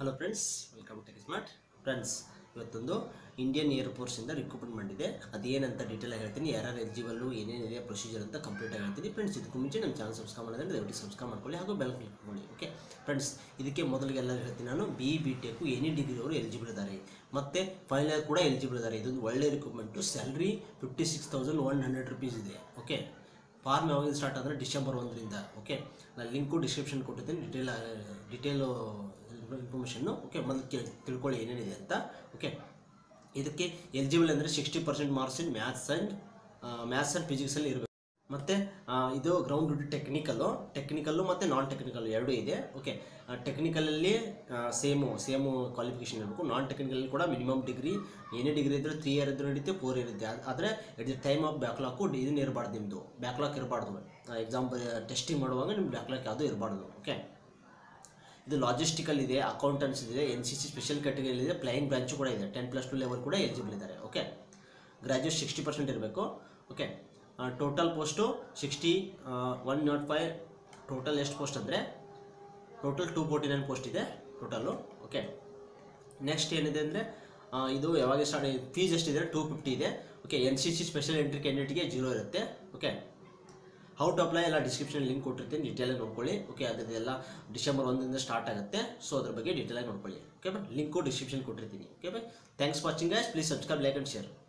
hello friends welcome to smart friends ಇವತ್ತೊಂದು Indian ಏರ್ಫೋರ್ಸಿಂದ recruitment ಇದೆ ಅದೇನಂತ ಡೀಟೇಲ್ ಹೇಳ್ತೀನಿ ಯಾರ್ಯಾರು ಎಲಿಜಿಬಲ್ಲು ಏನೇನಿದೆ ಪ್ರೊಸೀಜರ್ ಅಂತ ಕಂಪ್ಲೀಟ್ ಆಗಿ ಹೇಳ್ತೀನಿ ಫ್ರೆಂಡ್ಸ್ ಇದಕ್ಕೂ ಮುಂಚೆ ನಮ್ಮ ಚಾನಲ್ ಸಬ್ಸ್ಕ್ರೈಬ್ ಮಾಡಿದ್ರೆ ದಯವಿಟ್ಟು ಸಬ್ಸ್ಕ್ರೈಬ್ ಮಾಡ್ಕೊಳ್ಳಿ ಹಾಗೂ ಬೆಲ್ ಕ್ಲಿಕ್ ಮಾಡಿ ಓಕೆ ಫ್ರೆಂಡ್ಸ್ ಇದಕ್ಕೆ ಮೊದಲಿಗೆ ಎಲ್ಲ ಹೇಳ್ತೀನಿ ನಾನು B B tech any degree ಅವರು ಎಲಿಜಿಬಲ್ ಇದ್ದಾರೆ ಮತ್ತು ಫೈನಲ್ ಇಯರ್ ಕೂಡ ಎಲಿಜಿಬಲ್ ಇದ್ದಾರೆ ಇದೊಂದು ಒಳ್ಳೆ recruitment salary fifty six thousand one hundred rupees ಇದೆ ಓಕೆ ಫಾರ್ಮ್ ಯಾವಾಗ ಸ್ಟಾರ್ಟ್ ಅಂದರೆ ಡಿಸೆಂಬರ್ ಒಂದರಿಂದ ಓಕೆ ನಾನು ಲಿಂಕು ಡಿಸ್ಕ್ರಿಪ್ಷನ್ ಕೊಟ್ಟಿದ್ದೀನಿ ಡಿಟೇಲ್ ಡಿಟೇಲು ಇನ್ಫಾರ್ಮೇಷನ್ನು ಓಕೆ ಮೊದಲು ಕೇ ತಿಳ್ಕೊಳ್ಳಿ ಏನೇನಿದೆ ಅಂತ ಓಕೆ ಇದಕ್ಕೆ ಎಲಿಜಿಬಲ್ ಅಂದರೆ sixty percent marks in maths and maths and ಫಿಸಿಕ್ಸಲ್ಲಿ ಇರಬೇಕು ಮತ್ತು ಇದು ಗ್ರೌಂಡ್ ಡ್ಯೂಟಿ ಟೆಕ್ನಿಕಲ್ಲು ಟೆಕ್ನಿಕಲ್ಲು ಮತ್ತು ನಾನ್ ಟೆಕ್ನಿಕಲ್ ಎರಡೂ ಇದೆ ಓಕೆ ಟೆಕ್ನಿಕಲಲ್ಲಿ ಸೇಮು ಸೇಮು ಕ್ವಾಲಿಫಿಕೇಷನ್ ಇರಬೇಕು ನಾನ್ ಟೆಕ್ನಿಕಲಲ್ಲಿ ಕೂಡ ಮಿನಿಮಮ್ ಡಿಗ್ರಿ ಏನೇ ಡಿಗ್ರಿ ಇದ್ದರೆ ತ್ರೀ ಇಯರ್ ಇದ್ರೂ ನಡೀತೆ ಫೋರ್ ಇಯರ್ ಇದೆ ಆದರೆ at the time of backlog ಇದನ್ನ ಇರಬಾರ್ದು ನಿಮ್ಮದು ಬ್ಯಾಕ್ಲಾಕ್ ಇರಬಾರ್ದು ಎಕ್ಸಾಮ್ ಟೆಸ್ಟಿಂಗ್ ಮಾಡುವಾಗ ನಿಮ್ಮ ಬ್ಯಾಕ್ಲಾಕ್ ಯಾವುದೂ ಇರಬಾರ್ದು ಓಕೆ ಇದು ಲಾಜಿಸ್ಟಿಕಲ್ ಇದೆ ಅಕೌಂಟೆಂಟ್ಸ್ ಇದೆ N C C special category ಇದೆ ಪ್ಲೈನ್ ಬ್ರಾಂಚು ಕೂಡ ಇದೆ ಟೆನ್ ಪ್ಲಸ್ ಟು ಲೆವೆಲ್ ಕೂಡ ಎಲಿಜಿಬಲ್ ಇದ್ದಾರೆ ಓಕೆ ಗ್ರ್ಯಾಜುಯೇಟ್ ಸಿಕ್ಸ್ಟಿ ಪರ್ಸೆಂಟ್ ಇರಬೇಕು okay total post sixty one not five total ಎಷ್ಟು ಪೋಸ್ಟ್ ಅಂದರೆ total two forty nine post ಇದೆ ಟೋಟಲು ಓಕೆ ನೆಕ್ಸ್ಟ್ ಏನಿದೆ ಅಂದರೆ ಇದು ಯಾವಾಗ ಸ್ಟಾರ್ಟ್ ಫೀಸ್ ಎಷ್ಟಿದೆ ಟೂ ಫಿಫ್ಟಿ ಇದೆ okay N C C special entry ಕ್ಯಾಂಡಿಡೇಟ್ಗೆ ಜೀರೋ ಇರುತ್ತೆ ಓಕೆ ಹೌ ಟು ಅಪ್ಲೈ ಎಲ್ಲ ಡಿಸ್ಕ್ರಿಪ್ಷನ್ ಲಿಂಕ್ ಕೊಟ್ಟಿರ್ತೀನಿ ಡೀಟೇಲಾಗಿ ನೋಡ್ಕೊಳ್ಳಿ ಓಕೆ ಅದರದೆಲ್ಲ ಡಿಸೆಂಬರ್ ಒಂದರಿಂದ ಸ್ಟಾರ್ಟ್ ಆಗುತ್ತೆ ಸೊ ಅದ್ರ ಬಗ್ಗೆ ಡೀಟೇಲಾಗಿ ನೋಡ್ಕೊಳ್ಳಿ ಓಕೆ ಬಟ್ ಲಿಂಕು ಡಿಸ್ಕ್ರಿಪ್ಷನ್ ಕೊಟ್ಟಿರ್ತೀನಿ okay bye thanks watching guys please subscribe like and share